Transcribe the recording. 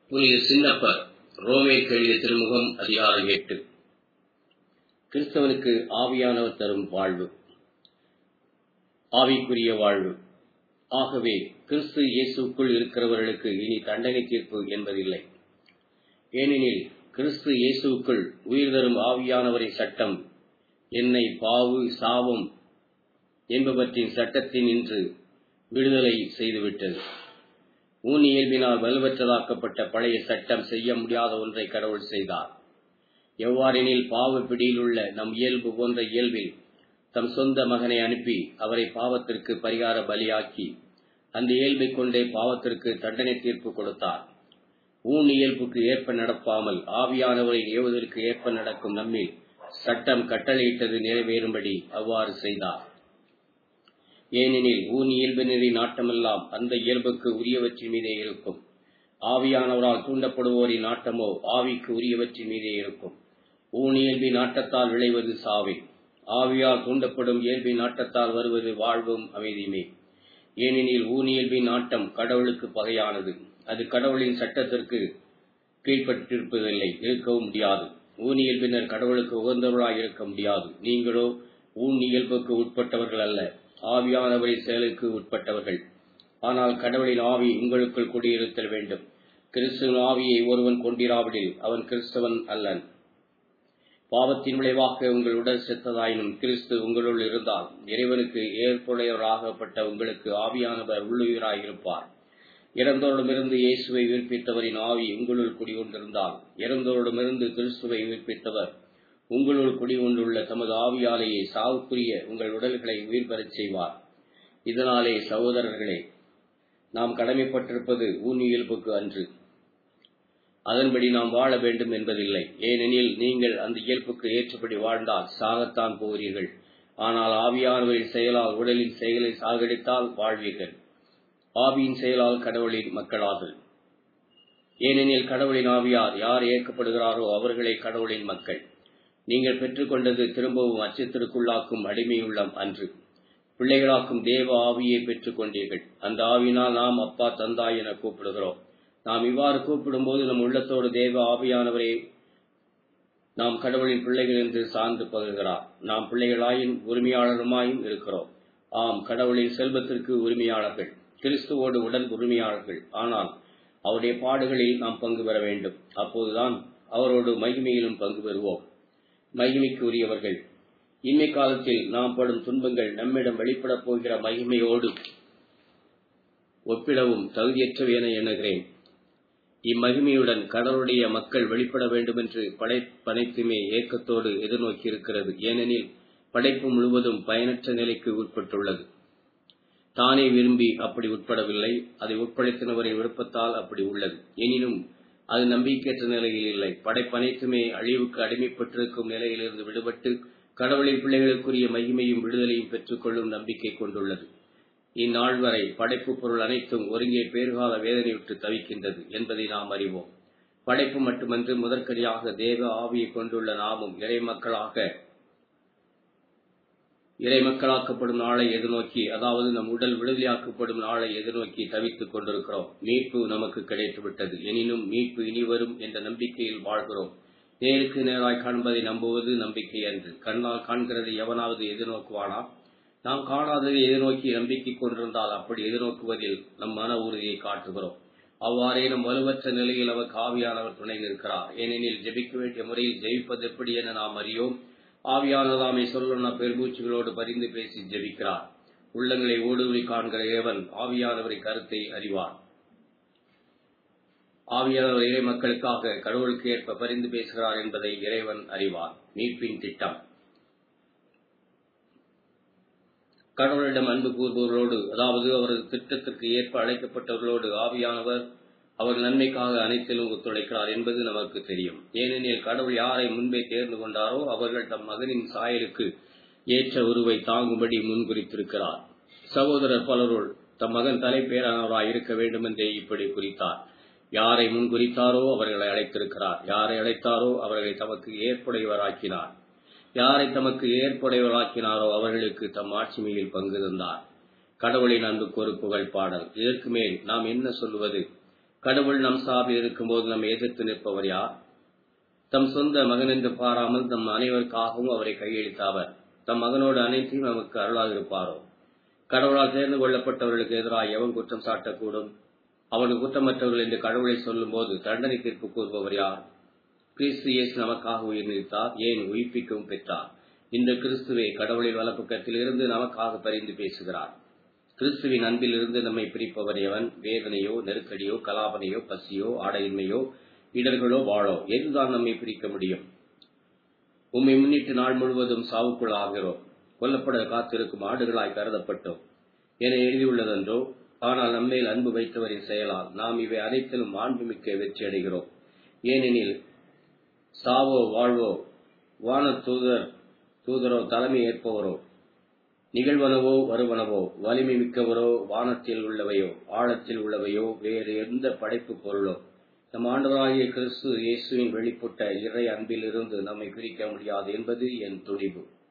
புனித சின்னப்பர் ரோமே எழுதிய திருமுகம் அதிகாரம் எட்டு கிறிஸ்தவனுக்கு ஆவியானவர் தரும் வாழ்வு ஆவிக்குரிய வாழ்வு ஆகவே கிறிஸ்து இயேசுக்குள் இருக்கிறவர்களுக்கு இனி தண்டனை தீர்ப்பு என்பதில்லை ஏனெனில் கிறிஸ்து இயேசுக்குள் உயிர் தரும் ஆவியானவரின் சட்டம் என்னை பாவு சாபம் என்பவற்றின் சட்டத்தின் இன்று விடுதலை செய்துவிட்டது ஊன் இயல்பினால் வலுவற்றதாக்கப்பட்ட பழைய சட்டம் செய்ய முடியாத ஒன்றை கடவுள் செய்தார் எவ்வாறெனில் பாவ பிடியில் உள்ள நம் இயல்பு போன்ற இயல்பில் தம் சொந்த மகனை அனுப்பி அவரை பாவத்திற்கு பரிகார பலியாக்கி அந்த இயல்பை கொண்டே பாவத்திற்கு தண்டனை தீர்ப்பு கொடுத்தார் ஊன் இயல்புக்கு ஏற்ப நடப்பாமல் ஆவியானவரை ஏவுவதற்கு ஏற்ப நடக்கும் நம்மில் சட்டம் கட்டளையிட்டது நிறைவேறும்படி அவ்வாறு செய்தார் ஏனெனில் ஊன் இயல்பினரி நாட்டமெல்லாம் அந்த இயல்புக்கு உரியவற்றின் மீதே இருக்கும் ஆவியானவரால் தூண்டப்படுவோரின் நாட்டமோ ஆவிக்கு உரியவற்றின் மீதே இருக்கும் ஊன் இயல்பி நாட்டத்தால் விளைவது சாவே ஆவியால் தூண்டப்படும் இயல்பின் நாட்டத்தால் வருவது வாழ்வும் அமைதியுமே ஏனெனில் ஊன் இயல்பின் நாட்டம் கடவுளுக்கு பகையானது அது கடவுளின் சட்டத்திற்கு கீழ்ப்பட்டிருப்பதில்லை இருக்கவும் முடியாது ஊன் இயல்பினர் கடவுளுக்கு உகந்தவர்களாக இருக்க முடியாது நீங்களோ ஊன் இயல்புக்கு உட்பட்டவர்கள் அல்ல ஆவியானவரின் செயலுக்கு உட்பட்டவர்கள் ஆனால் கடவுளின் ஆவி உங்களுக்குள் குடியிருத்தல் வேண்டும் கிறிஸ்துவின் ஆவியை ஒருவன் கொண்டிராவிடில் அவன் கிறிஸ்தவன் அல்லன் பாவத்தின் விளைவாக உங்கள் உடல் செத்ததாயினும் கிறிஸ்து உங்களுள் இருந்தால் இறைவனுக்கு ஏற்புடையவராகப்பட்ட உங்களுக்கு ஆவியானவர் உள்ளுயிராய் இருப்பார் இறந்தோரிடமிருந்து இயேசுவை உயிர்ப்பித்தவரின் ஆவி உங்களுள் குடிகொண்டிருந்தால் இறந்தோரிடமிருந்து கிறிஸ்துவை உயிர்ப்பித்தவர் உங்களுள் குடிகொண்டுள்ள தமது ஆவியாலேயே சாவுக்குரிய உங்கள் உடல்களை உயிர் பெறச் செய்வார் இதனாலே சகோதரர்களே நாம் கடமைப்பட்டிருப்பது ஊன் இயல்புக்கு அன்று அதன்படி நாம் வாழ வேண்டும் என்பதில்லை ஏனெனில் நீங்கள் அந்த இயல்புக்கு ஏற்றபடி வாழ்ந்தால் சாகத்தான் போகிறீர்கள் ஆனால் ஆவியானவரின் செயலால் உடலின் செயலை சாகடித்தால் வாழ்வீர்கள் ஆவியின் செயலால் கடவுளின் மக்களார்கள் ஏனெனில் கடவுளின் ஆவியார் யார் ஏற்கப்படுகிறாரோ அவர்களே கடவுளின் மக்கள் நீங்கள் பெற்றுக்கொண்டது திரும்பவும் அச்சத்திற்குள்ளாக்கும் அடிமையுள்ளம் அன்று பிள்ளைகளாக்கும் தேவ ஆவியை பெற்றுக் கொண்டீர்கள் அந்த ஆவினால் நாம் அப்பா தந்தாய் என கூப்பிடுகிறோம் நாம் இவ்வாறு கூப்பிடும்போது நம் உள்ளத்தோடு தேவ ஆவியானவரே நாம் கடவுளின் பிள்ளைகள் என்று சார்ந்து பகிர்கிறார் நாம் பிள்ளைகளாயும் உரிமையாளருமாயும் இருக்கிறோம் ஆம் கடவுளின் செல்வத்திற்கு உரிமையாளர்கள் கிறிஸ்துவோடு உடன் உரிமையாளர்கள் ஆனால் அவருடைய பாடுகளில் நாம் பங்கு பெற வேண்டும் அப்போதுதான் அவரோடு மகிமையிலும் பங்கு பெறுவோம் மகிமைக்கு உரியவர்கள் இன்மை காலத்தில் நாம் படும் துன்பங்கள் நம்மிடம் வெளிப்படப் போகிற மகிமையோடு ஒப்பிடவும் தகுதியற்றவை என எண்ணுகிறேன் இம்மகிமையுடன் கடவுளுடைய மக்கள் வெளிப்பட வேண்டும் என்று படைப்பனைத்துமே ஏக்கத்தோடு எதிர்நோக்கி இருக்கிறது ஏனெனில் படைப்பு முழுவதும் பயனற்ற நிலைக்கு உட்பட்டுள்ளது தானே விரும்பி அப்படி உட்படவில்லை அதை உட்படுத்தினவரின் விருப்பத்தால் அப்படி உள்ளது எனினும் அது நம்பிக்கையற்ற நிலையில் இல்லை படைப்பனைத்துமே அழிவுக்கு அடிமைப்பட்டிருக்கும் நிலையிலிருந்து விடுபட்டு கடவுளின் பிள்ளைகளுக்குரிய மகிமையும் விடுதலையும் பெற்றுக்கொள்ளும் நம்பிக்கை கொண்டுள்ளது இந்நாள் வரை படைப்பு பொருள் அனைத்தும் ஒருங்கே பேறுகால வேதனையுற்று தவிக்கின்றது என்பதை நாம் அறிவோம் படைப்பு மட்டுமன்று முதற்கடியாக தேவ ஆவியை கொண்டுள்ள நாமும் இறை மக்களாக இறை மக்களாக்கப்படும் நாளை எதிர்நோக்கி அதாவது நம் உடல் விடுதலையாக்கப்படும் நாளை எதிர்நோக்கி தவித்துக் கொண்டிருக்கிறோம் மீட்பு நமக்கு கிடைத்துவிட்டது எனினும் மீட்பு இனிவரும் என்ற நம்பிக்கையில் வாழ்கிறோம் நேருக்கு நேராய் காண்பதை நம்புவது நம்பிக்கை அன்று கண்ணால் காண்கிறதை எவனாவது எதிர்நோக்குவானா நாம் காணாததை எதிர்நோக்கி நம்பிக்கை கொண்டிருந்தால் அப்படி எதிர்நோக்குவதில் நம் மன உறுதியை காட்டுகிறோம் அவ்வாறே நம் வலுவற்ற நிலையில் அவர் காவியானவர் துணை நிற்கிறார் ஏனெனில் ஜெபிக்க வேண்டிய முறையில் ஜெயிப்பது எப்படி என நாம் அறியோம் ஆவியானதாமை சொல்லுள்ள பெருமூச்சுகளோடு பரிந்து பேசி ஜெபிக்கிறார் உள்ளங்களை ஊடுருவி காண்கிற ஏவன் ஆவியானவரை கருத்தை அறிவார் ஆவியானவர் இறை மக்களுக்காக கடவுளுக்கு ஏற்ப பரிந்து பேசுகிறார் என்பதை இறைவன் அறிவார் மீட்பின் திட்டம் கடவுளிடம் அன்பு கூறுபவர்களோடு அதாவது அவரது திட்டத்திற்கு ஏற்ப அழைக்கப்பட்டவர்களோடு ஆவியானவர் அவர் நன்மைக்காக அனைத்திலும் ஒத்துழைக்கிறார் என்பது நமக்கு தெரியும் ஏனெனில் கடவுள் யாரை முன்பே தேர்ந்து கொண்டாரோ அவர்கள் தம் மகனின் சாயலுக்கு ஏற்ற உருவை தாங்கும்படி முன்குறித்திருக்கிறார் சகோதரர் பலருள் தம் மகன் தலைப்பேரானவராய் இருக்க வேண்டும் என்றே இப்படி குறித்தார் யாரை முன்குறித்தாரோ அவர்களை அழைத்திருக்கிறார் யாரை அழைத்தாரோ அவர்களை தமக்கு ஏற்புடையவராக்கினார் யாரை தமக்கு ஏற்புடையவராக்கினாரோ அவர்களுக்கு தம் ஆட்சிமையில் பங்கு தந்தார் கடவுளின் அன்புக்கு ஒரு புகழ் பாடல் இதற்கு மேல் நாம் என்ன சொல்வது கடவுள் நம் சார்பில் இருக்கும்போது நம்மை எதிர்த்து நிற்பவர் யார் தம் சொந்த மகன் என்று பாராமல் தம் அனைவருக்காகவும் அவரை கையெழுத்த அவர் தம் மகனோடு அனைத்தையும் நமக்கு அருளாக இருப்பாரோ கடவுளால் தேர்ந்து கொள்ளப்பட்டவர்களுக்கு எதிராக எவன் குற்றம் சாட்டக்கூடும் அவனுக்கு குற்றமற்றவர்கள் என்று கடவுளை சொல்லும் போது தண்டனை தீர்ப்பு கூறுபவர் யார் கிறிஸ்து இயேசு நமக்காக உயிர் நீத்தார் ஏன் உயிர்ப்பிக்கவும் பெற்றார் இந்த கிறிஸ்துவே கடவுளின் வலப்பக்கத்தில் இருந்து நமக்காக பரிந்து பேசுகிறார் கிறிஸ்துவின் அன்பிலிருந்து நம்மை பிரிப்பவர் எவன் வேதனையோ நெருக்கடியோ கலாபனையோ பசியோ ஆடையின்மையோ இடர்களோ வாழோ எதுதான் நம்மை பிரிக்க முடியும் உம்மை முன்னிட்டு நாள் முழுவதும் சாவுக்குள் ஆகிறோம் கொல்லப்பட காத்திருக்கும் ஆடுகளாய் கருதப்பட்டோம் என எழுதியுள்ளதென்றோ ஆனால் நம்மேல் அன்பு வைத்தவரின் செயலால் நாம் இவை அனைத்திலும் மாண்புமிக்க வெற்றி அடைகிறோம் ஏனெனில் சாவோ வாழ்வோ வான தூதர் தூதரோ தலைமை ஏற்பவரோ நிகழ்வனவோ வருவனவோ வலிமை மிக்கவரோ வானத்தில் உள்ளவையோ ஆழத்தில் உள்ளவையோ வேறு எந்த படைப்பு பொருளோ நம் ஆண்டவராகிய கிறிஸ்து இயேசுவின் வெளிப்பட்ட இறை அன்பிலிருந்து நம்மை பிரிக்க முடியாது என்பது என் துணிவு